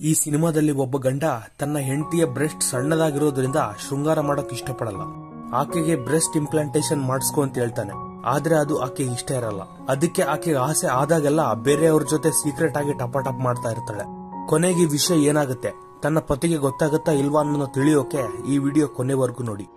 ಈ ಸಿನಿಮಾದಲ್ಲಿ ಒಬ್ಬ ಗಂಡ ತನ್ನ ಹೆಂಡತಿಯ ಬ್ರೆಸ್ಟ್ ಸಣ್ಣದಾಗಿರೋದ್ರಿಂದ ಶೃಂಗಾರ ಮಾಡಕ್ ಇಷ್ಟಪಡಲ್ಲ ಆಕೆಗೆ ಬ್ರೆಸ್ಟ್ ಇಂಪ್ಲಾಂಟೇಶನ್ ಮಾಡಿಸ್ಕೊ ಅಂತ ಹೇಳ್ತಾನೆ ಆದ್ರೆ ಅದು ಆಕೆಗೆ ಇಷ್ಟ ಇರಲ್ಲ ಅದಕ್ಕೆ ಆಕೆಗೆ ಆಸೆ ಆದಾಗೆಲ್ಲ ಬೇರೆಯವ್ರ ಜೊತೆ ಸೀಕ್ರೆಟ್ ಆಗಿ ಟಪ ಟಪ್ ಮಾಡ್ತಾ ಇರ್ತಾಳೆ ಕೊನೆಗೆ ಈ ವಿಷಯ ಏನಾಗುತ್ತೆ ತನ್ನ ಪತಿಗೆ ಗೊತ್ತಾಗುತ್ತಾ ಇಲ್ವಾ ಅನ್ನೋದನ್ನ ತಿಳಿಯೋಕೆ ಈ ವಿಡಿಯೋ ಕೊನೆವರೆಗೂ ನೋಡಿ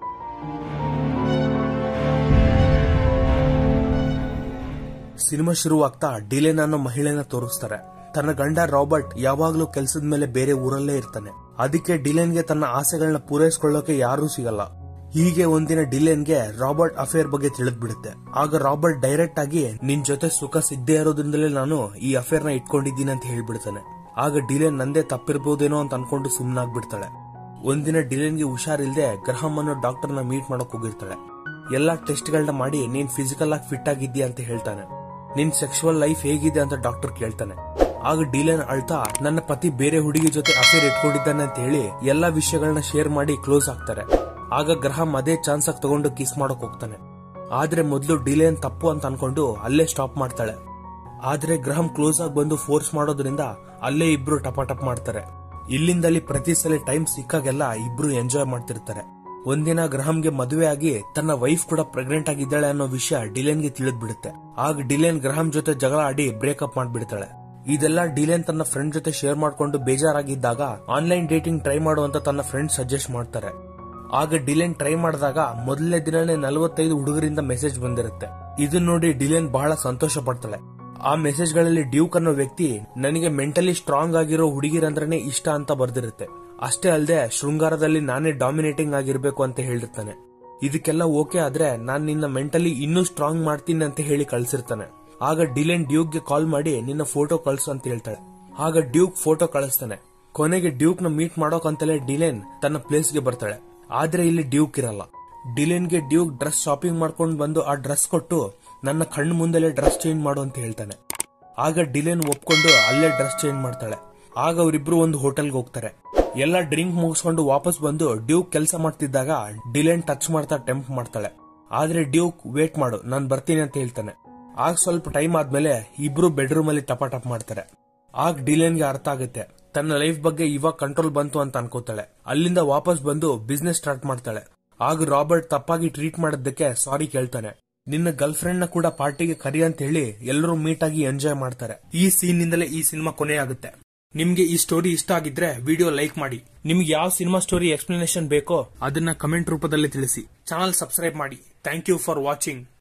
ಸಿನಿಮಾ ಶುರುವಾಗ್ತಾ ಡಿಲೆನ್ ಅನ್ನೋ ಮಹಿಳೆನ ತೋರಿಸ್ತಾರೆ ತನ್ನ ಗಂಡ ರಾಬರ್ಟ್ ಯಾವಾಗ್ಲೂ ಕೆಲಸದ ಮೇಲೆ ಬೇರೆ ಊರಲ್ಲೇ ಇರ್ತಾನೆ ಅದಕ್ಕೆ ಡಿಲೆನ್ಗೆ ತನ್ನ ಆಸೆಗಳನ್ನ ಪೂರೈಸ್ಕೊಳ್ಳೋಕೆ ಯಾರೂ ಸಿಗಲ್ಲ ಹೀಗೆ ಒಂದಿನ ಡಿಲೆನ್ಗೆ ರಾಬರ್ಟ್ ಅಫೇರ್ ಬಗ್ಗೆ ತಿಳಿದ್ಬಿಡುತ್ತೆ ಆಗ ರಾಬರ್ಟ್ ಡೈರೆಕ್ಟ್ ಆಗಿ ನಿನ್ ಜೊತೆ ಸುಖ ಸಿದ್ದೇ ಇರೋದ್ರಿಂದಲೇ ನಾನು ಈ ಅಫೇರ್ ನ ಇಟ್ಕೊಂಡಿದ್ದೀನಿ ಅಂತ ಹೇಳ್ಬಿಡ್ತಾನೆ ಆಗ ಡಿಲೆನ್ ನಂದೇ ತಪ್ಪಿರ್ಬೋದೇನೋ ಅಂತ ಅನ್ಕೊಂಡು ಸುಮ್ನಾಗ್ಬಿಡ್ತಾಳೆ ಒಂದಿನ ಡಿಲೆನ್ಗೆ ಹುಷಾರಿಲ್ದೆ ಗ್ರಹಂ ಅನ್ನೋ ಡಾಕ್ಟರ್ ನ ಮೀಟ್ ಮಾಡಕ್ ಹೋಗಿರ್ತಾಳೆ ಎಲ್ಲಾ ಟೆಸ್ಟ್ ಗಳನ್ನ ಮಾಡಿ ನೀನ್ ಫಿಸಿಕಲ್ ಆಗಿ ಫಿಟ್ ಆಗಿದ್ಯಾ ಅಂತ ಹೇಳ್ತಾನೆ ನಿನ್ ಸೆಕ್ಸುವಲ್ ಲೈಫ್ ಹೇಗಿದೆ ಅಂತ ಡಾಕ್ಟರ್ ಕೇಳ್ತಾನೆ ಆಗ ಡೀಲನ್ ಅಳ್ತಾ ನನ್ನ ಪತಿ ಬೇರೆ ಹುಡುಗಿ ಜೊತೆ ಅಫೇರ್ ಇಟ್ಕೊಂಡಿದ್ದಾನೆ ಅಂತ ಹೇಳಿ ಎಲ್ಲಾ ವಿಷಯಗಳನ್ನ ಶೇರ್ ಮಾಡಿ ಕ್ಲೋಸ್ ಆಗ್ತಾರೆ ಆಗ ಗ್ರಹಂ ಅದೇ ಚಾನ್ಸ್ ಆಗಿ ತಗೊಂಡು ಕಿಸ್ ಮಾಡಕ್ ಹೋಗ್ತಾನೆ ಆದ್ರೆ ಮೊದಲು ಡಿಲೇನ್ ತಪ್ಪು ಅಂತ ಅನ್ಕೊಂಡು ಅಲ್ಲೇ ಸ್ಟಾಪ್ ಮಾಡ್ತಾಳೆ ಆದ್ರೆ ಗ್ರಹಂ ಕ್ಲೋಸ್ ಆಗಿ ಬಂದು ಫೋರ್ಸ್ ಮಾಡೋದ್ರಿಂದ ಅಲ್ಲೇ ಇಬ್ರು ಟಪಾಟಪ್ ಮಾಡ್ತಾರೆ ಇಲ್ಲಿಂದಲ್ಲಿ ಪ್ರತಿ ಸಲ ಟೈಮ್ ಸಿಕ್ಕಾಗೆಲ್ಲ ಇಬ್ರು ಎಂಜಾಯ್ ಮಾಡ್ತಿರ್ತಾರೆ ಒಂದಿನ ಗ್ರಹಂಗೆ ಮದುವೆ ಆಗಿ ತನ್ನ ವೈಫ್ ಕೂಡ ಪ್ರೆಗ್ನೆಂಟ್ ಆಗಿದ್ದಾಳೆ ಅನ್ನೋ ವಿಷಯ ಡಿಲೆನ್ಗೆ ತಿಳಿದ್ ಬಿಡುತ್ತೆ ಆಗ ಡಿಲೆನ್ ಗ್ರಹಂ ಜೊತೆ ಜಗಳ ಆಡಿ ಬ್ರೇಕಪ್ ಮಾಡ್ಬಿಡ್ತಾಳೆ ಇದೆಲ್ಲ ಡಿಲೆನ್ ತನ್ನ ಫ್ರೆಂಡ್ ಜೊತೆ ಶೇರ್ ಮಾಡ್ಕೊಂಡು ಬೇಜಾರಾಗಿದ್ದಾಗ ಆನ್ಲೈನ್ ಡೇಟಿಂಗ್ ಟ್ರೈ ಮಾಡುವಂತ ತನ್ನ ಫ್ರೆಂಡ್ ಸಜೆಸ್ಟ್ ಮಾಡ್ತಾರೆ ಆಗ ಡಿಲೆನ್ ಟ್ರೈ ಮಾಡಿದಾಗ ಮೊದಲನೇ ದಿನನೇ ನಲವತ್ತೈದು ಹುಡುಗರಿಂದ ಮೆಸೇಜ್ ಬಂದಿರುತ್ತೆ ಇದನ್ನ ನೋಡಿ ಡಿಲೆನ್ ಬಹಳ ಸಂತೋಷ ಪಡ್ತಾಳೆ ಆ ಮೆಸೇಜ್ ಗಳಲ್ಲಿ ಡ್ಯೂಕ್ ಅನ್ನೋ ವ್ಯಕ್ತಿ ನನಗೆ ಮೆಂಟಲಿ ಸ್ಟ್ರಾಂಗ್ ಆಗಿರೋ ಹುಡುಗಿರಂದ್ರನೇ ಇಷ್ಟ ಅಂತ ಬರ್ದಿರುತ್ತೆ ಅಷ್ಟೇ ಅಲ್ಲದೆ ಶೃಂಗಾರದಲ್ಲಿ ನಾನೇ ಡಾಮಿನೇಟಿಂಗ್ ಆಗಿರ್ಬೇಕು ಅಂತ ಹೇಳಿರ್ತಾನೆ ಇದಕ್ಕೆಲ್ಲ ಓಕೆ ಆದ್ರೆ ನಾನ್ ನಿನ್ನ ಮೆಂಟಲಿ ಇನ್ನೂ ಸ್ಟ್ರಾಂಗ್ ಮಾಡ್ತೀನಿ ಅಂತ ಹೇಳಿ ಕಳ್ಸಿರ್ತಾನೆ ಆಗ ಡಿಲೆನ್ ಡ್ಯೂಕ್ಗೆ ಕಾಲ್ ಮಾಡಿ ನಿನ್ನ ಫೋಟೋ ಕಳ್ಸು ಅಂತ ಹೇಳ್ತಾಳೆ ಆಗ ಡ್ಯೂಕ್ ಫೋಟೋ ಕಳಿಸ್ತಾನೆ ಕೊನೆಗೆ ಡ್ಯೂಕ್ ನ ಮೀಟ್ ಮಾಡೋಕಂತಲೇ ಡಿಲೆನ್ ತನ್ನ ಪ್ಲೇಸ್ಗೆ ಬರ್ತಾಳೆ ಆದ್ರೆ ಇಲ್ಲಿ ಡ್ಯೂಕ್ ಇರಲ್ಲ ಡಿಲೆನ್ಗೆ ಡ್ಯೂಕ್ ಡ್ರೆಸ್ ಶಾಪಿಂಗ್ ಮಾಡ್ಕೊಂಡು ಬಂದು ಆ ಡ್ರೆಸ್ ಕೊಟ್ಟು ನನ್ನ ಕಣ್ಣು ಮುಂದೆಲೆ ಡ್ರೆಸ್ ಚೇಂಜ್ ಮಾಡು ಅಂತ ಹೇಳ್ತಾನೆ ಆಗ ಡಿಲೆನ್ ಒಪ್ಕೊಂಡು ಅಲ್ಲೇ ಡ್ರೆಸ್ ಚೇಂಜ್ ಮಾಡ್ತಾಳೆ ಆಗ ಅವರಿಬ್ರು ಒಂದು ಹೋಟೆಲ್ಗೆ ಹೋಗ್ತಾರೆ ಎಲ್ಲ ಡ್ರಿಂಕ್ ಮುಗಿಸ್ಕೊಂಡು ವಾಪಸ್ ಬಂದು ಡ್ಯೂಕ್ ಕೆಲಸ ಮಾಡ್ತಿದ್ದಾಗ ಡಿಲೆನ್ ಟಚ್ ಮಾಡ್ತಾ ಟೆಂಪ್ ಮಾಡ್ತಾಳೆ ಆದ್ರೆ ಡ್ಯೂಕ್ ವೇಟ್ ಮಾಡು ನಾನ್ ಬರ್ತೀನಿ ಅಂತ ಹೇಳ್ತಾನೆ ಆಗ ಸ್ವಲ್ಪ ಟೈಮ್ ಆದ್ಮೇಲೆ ಇಬ್ರು ಬೆಡ್ರೂಮ್ ಅಲ್ಲಿ ಟಪ ಟಪ್ ಮಾಡ್ತಾರೆ ಆಗ ಡಿಲೆನ್ಗೆ ಅರ್ಥ ಆಗುತ್ತೆ ತನ್ನ ಲೈಫ್ ಬಗ್ಗೆ ಇವಾಗ ಕಂಟ್ರೋಲ್ ಬಂತು ಅಂತ ಅನ್ಕೋತಾಳೆ ಅಲ್ಲಿಂದ ವಾಪಸ್ ಬಂದು ಬಿಸ್ನೆಸ್ ಸ್ಟಾರ್ಟ್ ಮಾಡ್ತಾಳೆ ಆಗ ರಾಬರ್ಟ್ ತಪ್ಪಾಗಿ ಟ್ರೀಟ್ ಮಾಡೋದಕ್ಕೆ ಸಾರಿ ಕೇಳ್ತಾನೆ ನಿನ್ನ ಗರ್ಲ್ ಫ್ರೆಂಡ್ ನ ಕೂಡ ಪಾರ್ಟಿಗೆ ಕರಿ ಅಂತ ಹೇಳಿ ಎಲ್ಲರೂ ಮೀಟ್ ಆಗಿ ಎಂಜಾಯ್ ಮಾಡ್ತಾರೆ ಈ ಸೀನ್ ನಿಂದಲೇ ಈ ಸಿನಿಮಾ ಕೊನೆಯಾಗುತ್ತೆ ನಿಮ್ಗೆ ಈ ಸ್ಟೋರಿ ಇಷ್ಟ ಆಗಿದ್ರೆ ವಿಡಿಯೋ ಲೈಕ್ ಮಾಡಿ ನಿಮ್ಗೆ ಯಾವ ಸಿನಿಮಾ ಸ್ಟೋರಿ ಎಕ್ಸ್ಪ್ಲನೇಷನ್ ಬೇಕೋ ಅದನ್ನ ಕಮೆಂಟ್ ರೂಪದಲ್ಲಿ ತಿಳಿಸಿ ಚಾನಲ್ ಸಬ್ಸ್ಕ್ರೈಬ್ ಮಾಡಿ ಥ್ಯಾಂಕ್ ಯು ಫಾರ್ ವಾಚಿಂಗ್